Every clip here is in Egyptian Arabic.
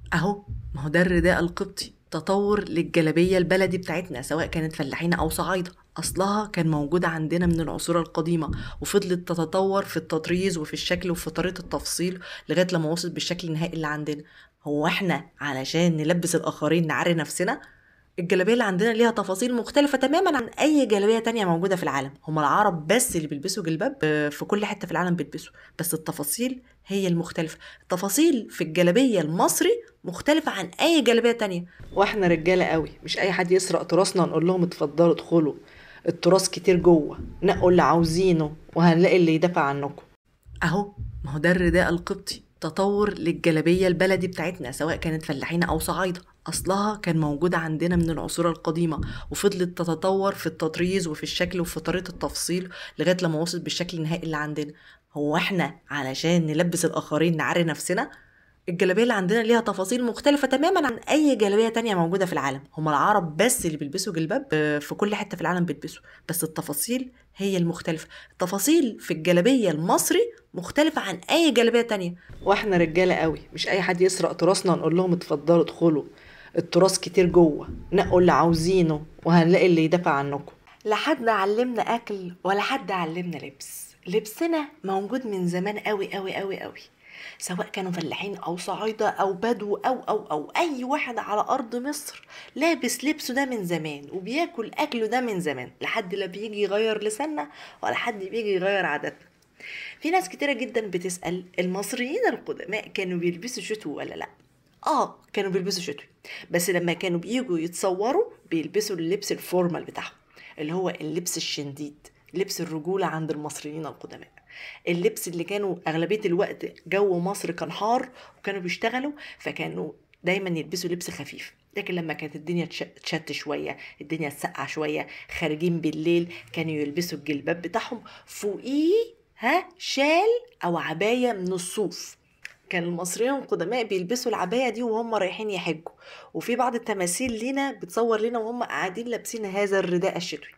اهو ما هو ده الرداء القبطي تطور للجلابية البلدي بتاعتنا سواء كانت فلاحين أو صعايدة أصلها كان موجود عندنا من العصور القديمة وفضلت تتطور في التطريز وفي الشكل وفي طريقة التفصيل لغاية لما وصلت بالشكل النهائي اللي عندنا هو احنا علشان نلبس الآخرين نعري نفسنا الجلابية اللي عندنا ليها تفاصيل مختلفة تماما عن أي جلابية تانية موجودة في العالم هم العرب بس اللي بيلبسوا جلباب آه، في كل حتة في العالم بيلبسوا بس التفاصيل هي المختلفة التفاصيل في الجلابية المصري مختلفة عن أي جلابية تانية واحنا رجالة قوي مش أي حد يسرق تراثنا نقول لهم اتفضلوا ادخلوا التراث كتير جوه نقوا اللي عاوزينه وهنلاقي اللي يدافع عنكم اهو ما هو ده الرداء القبطي تطور للجلابية البلدي بتاعتنا سواء كانت فلاحين أو صعايدة أصلها كان موجود عندنا من العصور القديمة وفضلت تتطور في التطريز وفي الشكل وفي طريقة التفصيل لغاية لما وصلت بالشكل النهائي اللي عندنا هو احنا علشان نلبس الآخرين نعري نفسنا الجلابية اللي عندنا ليها تفاصيل مختلفة تماما عن أي جلابية تانية موجودة في العالم هم العرب بس اللي بيلبسوا جلباب آه، في كل حتة في العالم بيلبسوا بس التفاصيل هي المختلفة التفاصيل في الجلابية المصري مختلفة عن أي جلابية تانية واحنا رجالة قوي مش أي حد يسرق تراثنا نقول لهم اتفضلوا ادخلوا التراث كتير جوه نقوا اللي عاوزينه وهنلاقي اللي يدافع عنكم لا حد علمنا أكل ولا حد علمنا لبس لبسنا موجود من زمان قوي قوي قوي قوي سواء كانوا فلاحين او صعايدة او بدو او او او اي واحد على ارض مصر لابس لبسه ده من زمان وبياكل اكله ده من زمان لحد لا بيجي يغير لساننا ولا حد بيجي يغير عاداتنا في ناس كتيرة جدا بتسأل المصريين القدماء كانوا بيلبسوا شتوي ولا لا اه كانوا بيلبسوا شتوي بس لما كانوا بيجوا يتصوروا بيلبسوا اللبس الفورمال بتاعهم اللي هو اللبس الشنديد لبس الرجولة عند المصريين القدماء اللبس اللي كانوا أغلبية الوقت جو مصر كان حار وكانوا بيشتغلوا فكانوا دايما يلبسوا لبس خفيف لكن لما كانت الدنيا تش- تشت شوية الدنيا تسقع شوية خارجين بالليل كانوا يلبسوا الجلباب بتاعهم فوقيه ها شال أو عباية من الصوف كان المصريين القدماء بيلبسوا العباية دي وهم رايحين يحجوا وفي بعض التماثيل لينا بتصور لنا وهم قاعدين لابسين هذا الرداء الشتوي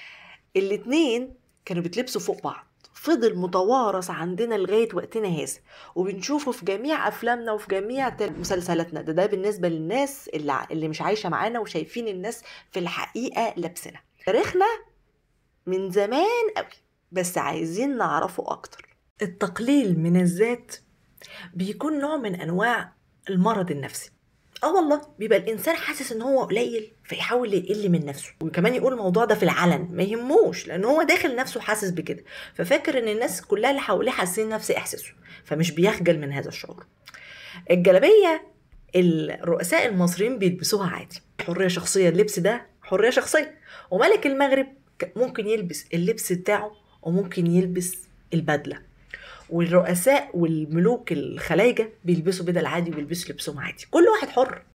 الاتنين كانوا بيتلبسوا فوق بعض فضل متوارث عندنا لغاية وقتنا هذا وبنشوفه في جميع أفلامنا وفي جميع تل- مسلسلاتنا ده ده بالنسبة للناس اللي, ع- اللي مش عايشة معانا وشايفين الناس في الحقيقة لابسنا تاريخنا من زمان قوي بس عايزين نعرفه أكتر التقليل من الذات بيكون نوع من أنواع المرض النفسي اه والله بيبقى الانسان حاسس ان هو قليل فيحاول يقل من نفسه وكمان يقول الموضوع ده في العلن ما يهموش لان هو داخل نفسه حاسس بكده ففاكر ان الناس كلها اللي حواليه حاسين نفس احساسه فمش بيخجل من هذا الشعور الجلابيه الرؤساء المصريين بيلبسوها عادي حريه شخصيه اللبس ده حريه شخصيه وملك المغرب ك- ممكن يلبس اللبس بتاعه وممكن يلبس البدله والرؤساء والملوك الخلايجه بيلبسوا بدل عادي وبيلبسوا لبسهم عادي كل واحد حر